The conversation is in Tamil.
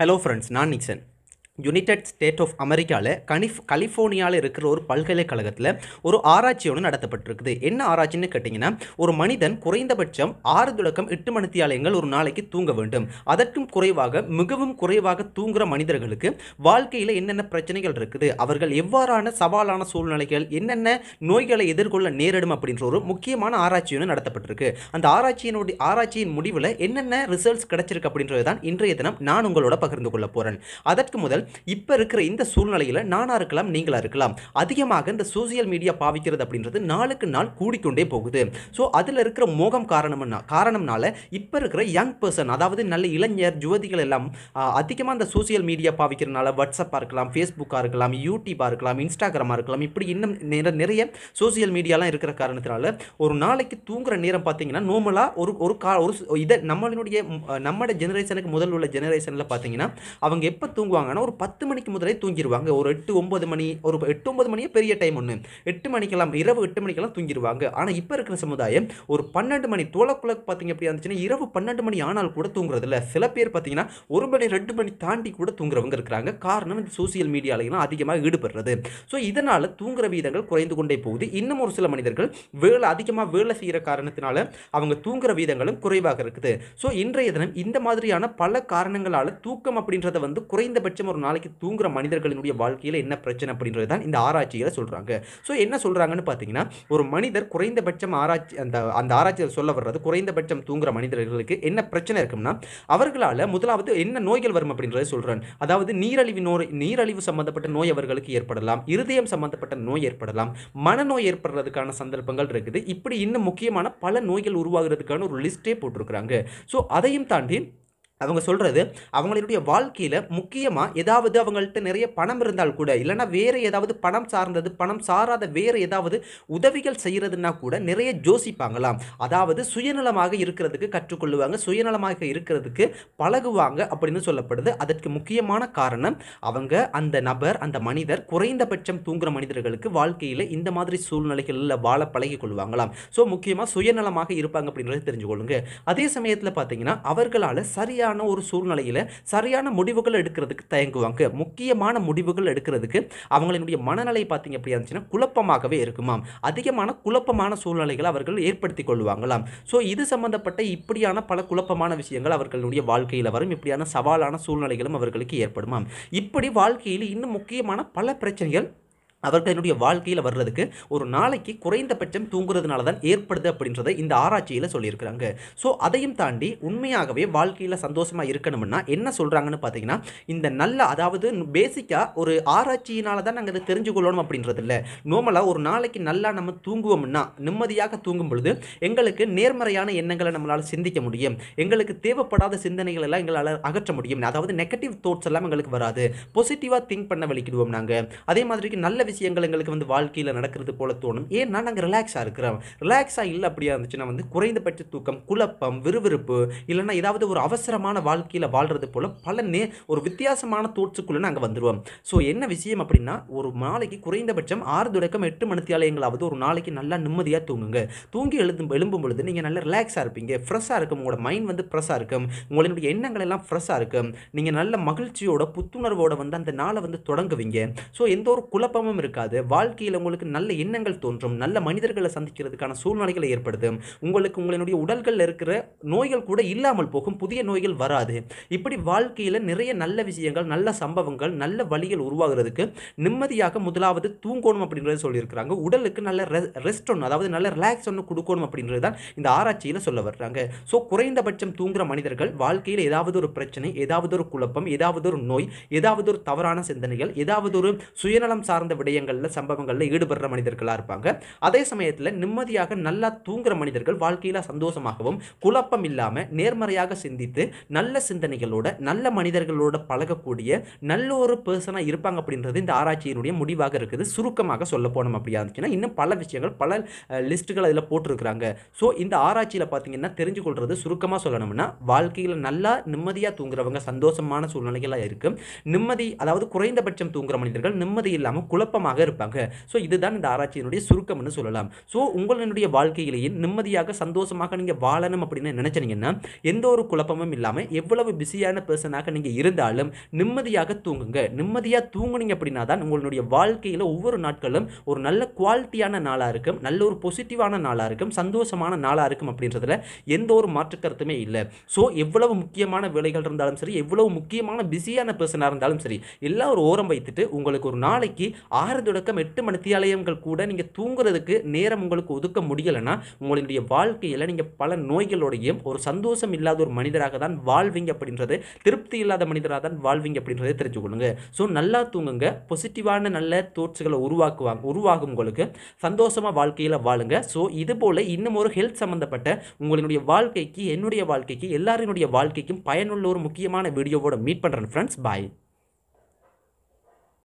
ஹலோ ஃப்ரெண்ட்ஸ் நான் நிக்சன் யுனைடெட் ஸ்டேட் ஆஃப் அமெரிக்காவில் கனிஃப் கலிஃபோர்னியாவில் இருக்கிற ஒரு பல்கலைக்கழகத்தில் ஒரு ஆராய்ச்சி ஒன்று நடத்தப்பட்டிருக்குது என்ன ஆராய்ச்சின்னு கேட்டிங்கன்னா ஒரு மனிதன் குறைந்தபட்சம் ஆறு தொடக்கம் எட்டு மணித்தியாலயங்கள் ஒரு நாளைக்கு தூங்க வேண்டும் அதற்கும் குறைவாக மிகவும் குறைவாக தூங்குற மனிதர்களுக்கு வாழ்க்கையில் என்னென்ன பிரச்சனைகள் இருக்குது அவர்கள் எவ்வாறான சவாலான சூழ்நிலைகள் என்னென்ன நோய்களை எதிர்கொள்ள நேரிடும் அப்படின்ற ஒரு முக்கியமான ஆராய்ச்சி ஒன்று நடத்தப்பட்டிருக்கு அந்த ஆராய்ச்சியினுடைய ஆராய்ச்சியின் முடிவில் என்னென்ன ரிசல்ட்ஸ் கிடைச்சிருக்கு அப்படின்றது தான் இன்றைய தினம் நான் உங்களோட பகிர்ந்து கொள்ள போகிறேன் அதற்கு முதல் இப்போ இருக்கிற இந்த சூழ்நிலையில் நானாக இருக்கலாம் நீங்களா இருக்கலாம் அதிகமாக இந்த சோசியல் மீடியா பாவிக்கிறது அப்படின்றது நாளுக்கு நாள் கூடிக்கொண்டே போகுது ஸோ அதில் இருக்கிற மோகம் காரணம்னா காரணம்னால இப்போ இருக்கிற யங் பர்சன் அதாவது நல்ல இளைஞர் யுவதிகள் எல்லாம் அதிகமாக இந்த சோசியல் மீடியா பாவிக்கிறனால வாட்ஸ்அப்பாக இருக்கலாம் ஃபேஸ்புக்காக இருக்கலாம் யூடியூப்பாக இருக்கலாம் இன்ஸ்டாகிராமாக இருக்கலாம் இப்படி இன்னும் நிற- நிறைய சோசியல் மீடியாலாம் இருக்கிற காரணத்தினால ஒரு நாளைக்கு தூங்குற நேரம் பார்த்தீங்கன்னா நார்மலாக ஒரு ஒரு கா ஒரு சு- இதை நம்மளுடைய ம், அஹ், நம்மட ஜெனரேஷனுக்கு முதல்ல உள்ள ஜெனரேஷனில் பார்த்தீங்கன்னா அவங்க எப்போ தூங்குவாங்கன்னா ஒரு பத்து மணிக்கு முதலே தூங்கிடுவாங்க ஒரு எட்டு ஒம்பது மணி ஒரு எட்டு ஒம்பது மணியே பெரிய டைம் ஒன்று எட்டு மணிக்கெல்லாம் இரவு எட்டு மணிக்கெல்லாம் தூங்கிடுவாங்க ஆனால் இப்போ இருக்கிற சமுதாயம் ஒரு பன்னெண்டு மணி தோலக்குள்ள பார்த்தீங்க எப்படி இருந்துச்சுன்னா இரவு பன்னெண்டு மணி ஆனால் கூட தூங்குறது இல்ல சில பேர் பார்த்தீங்கன்னா ஒரு மணி ரெண்டு மணி தாண்டி கூட தூங்குறவங்க இருக்கிறாங்க காரணம் இந்த சோசியல் மீடியாலையும் அதிகமாக ஈடுபடுறது ஸோ இதனால் தூங்குற வீதங்கள் குறைந்து கொண்டே போகுது இன்னும் ஒரு சில மனிதர்கள் வேலை அதிகமாக வேலை செய்கிற காரணத்தினால அவங்க தூங்குற வீதங்களும் குறைவாக இருக்குது ஸோ இன்றைய தினம் இந்த மாதிரியான பல காரணங்களால் தூக்கம் அப்படின்றத வந்து குறைந்தபட்சம் ஒரு நாளைக்கு தூங்குற மனிதர்களினுடைய வாழ்க்கையில் என்ன பிரச்சனை அப்படின்றது தான் இந்த ஆராய்ச்சியில் சொல்கிறாங்க ஸோ என்ன சொல்கிறாங்கன்னு பார்த்தீங்கன்னா ஒரு மனிதர் குறைந்தபட்சம் ஆராய்ச்சி அந்த அந்த ஆராய்ச்சியில் சொல்ல வர்றது குறைந்தபட்சம் தூங்குற மனிதர்களுக்கு என்ன பிரச்சனை இருக்கும்னா அவர்களால் முதலாவது என்ன நோய்கள் வரும் அப்படின்றத சொல்கிறேன் அதாவது நீரழிவு நோய் நீரழிவு சம்பந்தப்பட்ட நோய் அவர்களுக்கு ஏற்படலாம் இருதயம் சம்பந்தப்பட்ட நோய் ஏற்படலாம் மனநோய் ஏற்படுறதுக்கான சந்தர்ப்பங்கள் இருக்குது இப்படி இன்னும் முக்கியமான பல நோய்கள் உருவாகிறதுக்கான ஒரு லிஸ்ட்டே போட்டிருக்கிறாங்க ஸோ அதையும் தாண்டி அவங்க சொல்கிறது அவங்களுடைய வாழ்க்கையில் முக்கியமாக ஏதாவது அவங்கள்ட்ட நிறைய பணம் இருந்தால் கூட இல்லைன்னா வேறு ஏதாவது பணம் சார்ந்தது பணம் சாராத வேறு ஏதாவது உதவிகள் செய்கிறதுனா கூட நிறைய யோசிப்பாங்களாம் அதாவது சுயநலமாக இருக்கிறதுக்கு கற்றுக்கொள்ளுவாங்க சுயநலமாக இருக்கிறதுக்கு பழகுவாங்க அப்படின்னு சொல்லப்படுது அதற்கு முக்கியமான காரணம் அவங்க அந்த நபர் அந்த மனிதர் குறைந்தபட்சம் தூங்குற மனிதர்களுக்கு வாழ்க்கையில் இந்த மாதிரி சூழ்நிலைகளில் வாழ பழகி கொள்வாங்களாம் ஸோ முக்கியமாக சுயநலமாக இருப்பாங்க அப்படின்றத தெரிஞ்சுக்கொள்ளுங்க அதே சமயத்தில் பார்த்தீங்கன்னா அவர்களால் சரியான ஒரு சூழ்நிலையில் சரியான முடிவுகள் எடுக்கிறதுக்கு தயங்குவாங்க முக்கியமான முடிவுகள் எடுக்கிறதுக்கு அவங்களுடைய மனநிலை பார்த்தீங்க அப்படி இருந்துச்சுன்னா குழப்பமாகவே இருக்குமாம் அதிகமான குழப்பமான சூழ்நிலைகளை அவர்கள் ஏற்படுத்தி கொள்வாங்களாம் ஸோ இது சம்பந்தப்பட்ட இப்படியான பல குழப்பமான விஷயங்கள் அவர்களுடைய வாழ்க்கையில் வரும் இப்படியான சவாலான சூழ்நிலைகளும் அவர்களுக்கு ஏற்படுமாம் இப்படி வாழ்க்கையில் இன்னும் முக்கியமான பல பிரச்சனைகள் அவர்களுடைய வாழ்க்கையில் வர்றதுக்கு ஒரு நாளைக்கு குறைந்தபட்சம் தூங்குறதுனால தான் ஏற்படுது அப்படின்றத இந்த ஆராய்ச்சியில் சொல்லியிருக்கிறாங்க ஸோ அதையும் தாண்டி உண்மையாகவே வாழ்க்கையில் சந்தோஷமாக இருக்கணும்னா என்ன சொல்கிறாங்கன்னு பார்த்தீங்கன்னா இந்த நல்ல அதாவது பேசிக்காக ஒரு ஆராய்ச்சியினால தான் நாங்கள் இதை தெரிஞ்சு கொள்ளணும் அப்படின்றது இல்லை நார்மலாக ஒரு நாளைக்கு நல்லா நம்ம தூங்குவோம்னா நிம்மதியாக தூங்கும் பொழுது எங்களுக்கு நேர்மறையான எண்ணங்களை நம்மளால் சிந்திக்க முடியும் எங்களுக்கு தேவைப்படாத சிந்தனைகள் எல்லாம் எங்களால் அகற்ற முடியும் அதாவது நெகட்டிவ் தாட்ஸ் எல்லாம் எங்களுக்கு வராது பாசிட்டிவாக திங்க் பண்ண வலிக்கிடுவோம் நாங்கள் அதே மாதிரிக்கு நல்ல விஷயங்கள் எங்களுக்கு வந்து வாழ்க்கையில் நடக்கிறது போல தோணும் ஏன்னா நாங்கள் ரிலாக்ஸாக இருக்கிறோம் ரிலாக்ஸாக இல்லை அப்படியா இருந்துச்சுன்னா வந்து குறைந்தபட்ச தூக்கம் குழப்பம் விறுவிறுப்பு இல்லைன்னா ஏதாவது ஒரு அவசரமான வாழ்க்கையில் வாழ்றது போல பல நே ஒரு வித்தியாசமான தோட்ஸுக்குள்ளே நாங்கள் வந்துடுவோம் ஸோ என்ன விஷயம் அப்படின்னா ஒரு நாளைக்கு குறைந்தபட்சம் ஆறு தொடக்கம் எட்டு மணித்தியாலயங்களாவது ஒரு நாளைக்கு நல்லா நிம்மதியாக தூங்குங்க தூங்கி எழுதும் எழும்பும் பொழுது நீங்கள் நல்லா ரிலாக்ஸாக இருப்பீங்க ஃப்ரெஷ்ஷாக இருக்கும் உங்களோட மைண்ட் வந்து ஃப்ரெஷ்ஷாக இருக்கும் உங்களுடைய எண்ணங்கள் எல்லாம் ஃப்ரெஷ்ஷாக இருக்கும் நீங்கள் நல்ல மகிழ்ச்சியோட புத்துணர்வோட வந்து அந்த நாளை வந்து தொடங்குவீங்க ஸோ எந்த ஒரு குழப்பமும் இருக்காது வாழ்க்கையில் உங்களுக்கு நல்ல எண்ணங்கள் தோன்றும் நல்ல மனிதர்களை சந்திக்கிறதுக்கான சூழ்நிலைகளை ஏற்படுத்தும் உங்களுக்கு உங்களுடைய உடல்களில் இருக்கிற நோய்கள் கூட இல்லாமல் போகும் புதிய நோய்கள் வராது இப்படி வாழ்க்கையில் நிறைய நல்ல விஷயங்கள் நல்ல சம்பவங்கள் நல்ல வழிகள் உருவாகிறதுக்கு நிம்மதியாக முதலாவது தூங்கணும் அப்படின்றத சொல்லியிருக்கிறாங்க உடலுக்கு நல்ல ரெஸ்ட் ஒன்று அதாவது நல்ல ரிலாக்ஸ் ஒன்று கொடுக்கணும் அப்படின்றது தான் இந்த ஆராய்ச்சியில் சொல்ல வர்றாங்க ஸோ குறைந்தபட்சம் தூங்குற மனிதர்கள் வாழ்க்கையில் ஏதாவது ஒரு பிரச்சனை ஏதாவது ஒரு குழப்பம் ஏதாவது ஒரு நோய் ஏதாவது ஒரு தவறான சிந்தனைகள் ஏதாவது ஒரு சுயநலம் சார்ந்த விடயங்களில் சம்பவங்களில் ஈடுபடுற மனிதர்களாக இருப்பாங்க அதே சமயத்தில் நிம்மதியாக நல்லா தூங்குற மனிதர்கள் வாழ்க்கையில் சந்தோஷமாகவும் குழப்பம் இல்லாமல் நேர்மறையாக சிந்தித்து நல்ல சிந்தனைகளோட நல்ல மனிதர்களோட பழகக்கூடிய நல்ல ஒரு பர்சனாக இருப்பாங்க அப்படின்றது இந்த ஆராய்ச்சியினுடைய முடிவாக இருக்குது சுருக்கமாக சொல்ல போனோம் அப்படியா இருந்துச்சுன்னா இன்னும் பல விஷயங்கள் பல லிஸ்ட்டுகள் அதில் போட்டிருக்கிறாங்க ஸோ இந்த ஆராய்ச்சியில் பார்த்தீங்கன்னா தெரிஞ்சு கொள்வது சுருக்கமாக சொல்லணும்னா வாழ்க்கையில் நல்லா நிம்மதியாக தூங்குறவங்க சந்தோஷமான சூழ்நிலைகளாக இருக்கும் நிம்மதி அதாவது குறைந்தபட்சம் தூங்குற மனிதர்கள் நிம்மதி இல்லாமல் குழப்பம் குழப்பமாக இருப்பாங்க ஸோ இதுதான் இந்த ஆராய்ச்சியினுடைய சுருக்கம்னு சொல்லலாம் ஸோ உங்களுடைய வாழ்க்கையிலேயே நிம்மதியாக சந்தோஷமாக நீங்கள் வாழணும் அப்படின்னு நினைச்சீங்கன்னா எந்த ஒரு குழப்பமும் இல்லாமல் எவ்வளவு பிஸியான பர்சனாக நீங்கள் இருந்தாலும் நிம்மதியாக தூங்குங்க நிம்மதியாக தூங்குனீங்க அப்படின்னா தான் உங்களுடைய வாழ்க்கையில் ஒவ்வொரு நாட்களும் ஒரு நல்ல குவாலிட்டியான நாளாக இருக்கும் நல்ல ஒரு பாசிட்டிவான நாளாக இருக்கும் சந்தோஷமான நாளாக இருக்கும் அப்படின்றதுல எந்த ஒரு மாற்று கருத்துமே இல்லை ஸோ எவ்வளவு முக்கியமான வேலைகள் இருந்தாலும் சரி எவ்வளவு முக்கியமான பிஸியான பர்சனாக இருந்தாலும் சரி எல்லாம் ஒரு ஓரம் வைத்துட்டு உங்களுக்கு ஒரு நாளைக்கு ஆறு தொடக்கம் எட்டு மணித்தியாலயங்கள் கூட நீங்கள் தூங்குறதுக்கு நேரம் உங்களுக்கு ஒதுக்க முடியலைன்னா உங்களுடைய வாழ்க்கையில் நீங்கள் பல நோய்களோடையும் ஒரு சந்தோஷம் இல்லாத ஒரு மனிதராக தான் வாழ்வீங்க அப்படின்றது திருப்தி இல்லாத மனிதராக தான் வாழ்வீங்க அப்படின்றதை தெரிஞ்சுக்கொள்ளுங்க ஸோ நல்லா தூங்குங்க பாசிட்டிவான நல்ல தோட்ஸுகளை உருவாக்குவாங்க உருவாகும் உங்களுக்கு சந்தோஷமாக வாழ்க்கையில் வாழுங்க ஸோ இது போல் இன்னும் ஒரு ஹெல்த் சம்மந்தப்பட்ட உங்களுடைய வாழ்க்கைக்கு என்னுடைய வாழ்க்கைக்கு எல்லாரினுடைய வாழ்க்கைக்கும் பயனுள்ள ஒரு முக்கியமான வீடியோவோட மீட் பண்ணுறேன் ஃப்ரெண்ட்ஸ் பாய்